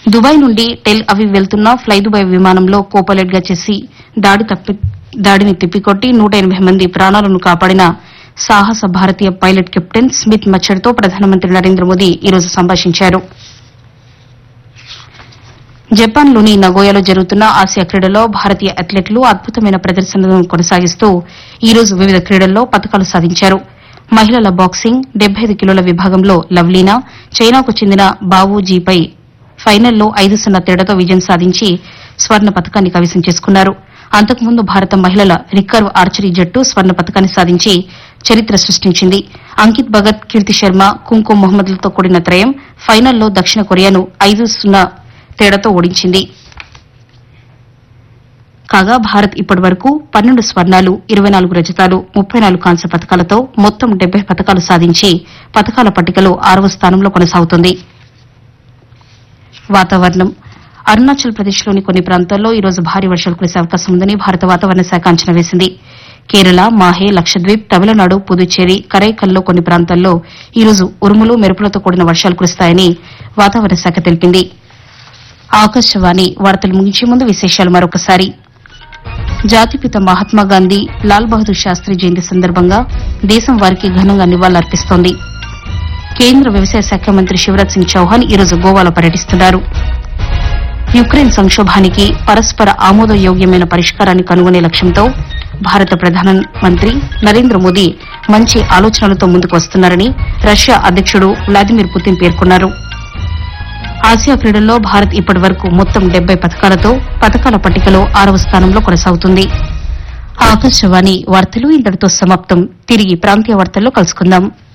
Dubai నుండి Tel Aviv వెళ్తున్న Fly Dubai విమానంలో కోపైలట్ గా చేసి దాడి తప్పి దాడిని తిప్పికొట్టి నూట ఎనబై మంది ప్రాణాలను కాపాడిన సాహస భారతీయ పైలట్ కెప్టెన్ స్మిత్ మచ్చర్తో ప్రధానమంత్రి నరేంద్ర మోదీ ఈరోజు సంభాషించారు జపాన్లోని నగోయాలో జరుగుతున్న ఆసియా క్రీడల్లో భారతీయ అథ్లెట్లు అద్భుతమైన ప్రదర్శనలను కొనసాగిస్తూ ఈ రోజు వివిధ క్రీడల్లో పతకాలు సాధించారు మహిళల బాక్సింగ్ డెబ్బై ఐదు కిలోల విభాగంలో లవ్లీనా చైనాకు చెందిన బావూజీపై ఫైనల్లో ఐదు సున్నా తేడాతో విజయం సాధించి స్వర్ణ పతకాన్ని కైవసం చేసుకున్నారు అంతకుముందు భారత మహిళల రికర్వ్ ఆర్చరీ జట్టు స్వర్ణ పతకాన్ని సాధించి చరిత్ర సృష్టించింది అంకిత్ భగత్ కీర్తి శర్మ కుంకుమ్ మొహమ్మద్లతో కూడిన త్రయం ఫైనల్లో దక్షిణ కొరియాను ఐదు సున్నా తేడాతో ఓడించింది కాగా భారత్ ఇప్పటి వరకు పన్నెండు స్వర్ణాలు ఇరవై నాలుగు రజతాలు ముప్పై నాలుగు కాంస్య పతకాలతో మొత్తం డెబ్బై పతకాలు సాధించి పతకాల పట్టికలో ఆరవ స్థానంలో కొనసాగుతోంది వాతావరణం అరుణాచల్ ప్రదేశ్లోని కొన్ని ప్రాంతాల్లో ఈ రోజు భారీ వర్షాలు కురిసే అవకాశం ఉందని భారత వాతావరణ శాఖ అంచనా వేసింది కేరళ మాహే లక్షద్వీప్ తమిళనాడు పుదుచ్చేరి కరైకల్లో కొన్ని ప్రాంతాల్లో ఈ రోజు ఉరుములు మెరుపులతో కూడిన వర్షాలు కురుస్తాయని వాతావరణ శాఖ తెలిపింది ఆకాశవాణి వార్తలు ముగించే ముందు విశేషాలు మరొకసారి జాతిపిత మహాత్మా గాంధీ లాల్ బహదూర్ శాస్త్రి జయంతి సందర్భంగా దేశం వారికి ఘనంగా నివాళులర్పిస్తోంది కేంద్ర వ్యవసాయ శాఖ మంత్రి శివరాజ్ సింగ్ చౌహాన్ ఈరోజు గోవాలో పర్యటిస్తున్నారు యుక్రెయిన్ సంక్షోభానికి పరస్పర ఆమోదయోగ్యమైన పరిష్కారాన్ని కనుగొనే లక్ష్యంతో భారత ప్రధానమంత్రి నరేంద్ర మోదీ మంచి ఆలోచనలతో ముందుకు వస్తున్నారని రష్యా అధ్యకుడు వ్లాదిమిర్ పుతిన్ పేర్కొన్నారు ఆసియా క్రీడల్లో భారత్ ఇప్పటి వరకు మొత్తం డెబ్బై పథకాలతో పథకాల పట్టికలో ఆరవ స్థానంలో కొనసాగుతుంది ఆకాశవాణి వార్తలు ఇంతటితో సమాప్తం తిరిగి ప్రాంతీయ వార్తల్లో కలుసుకుందాం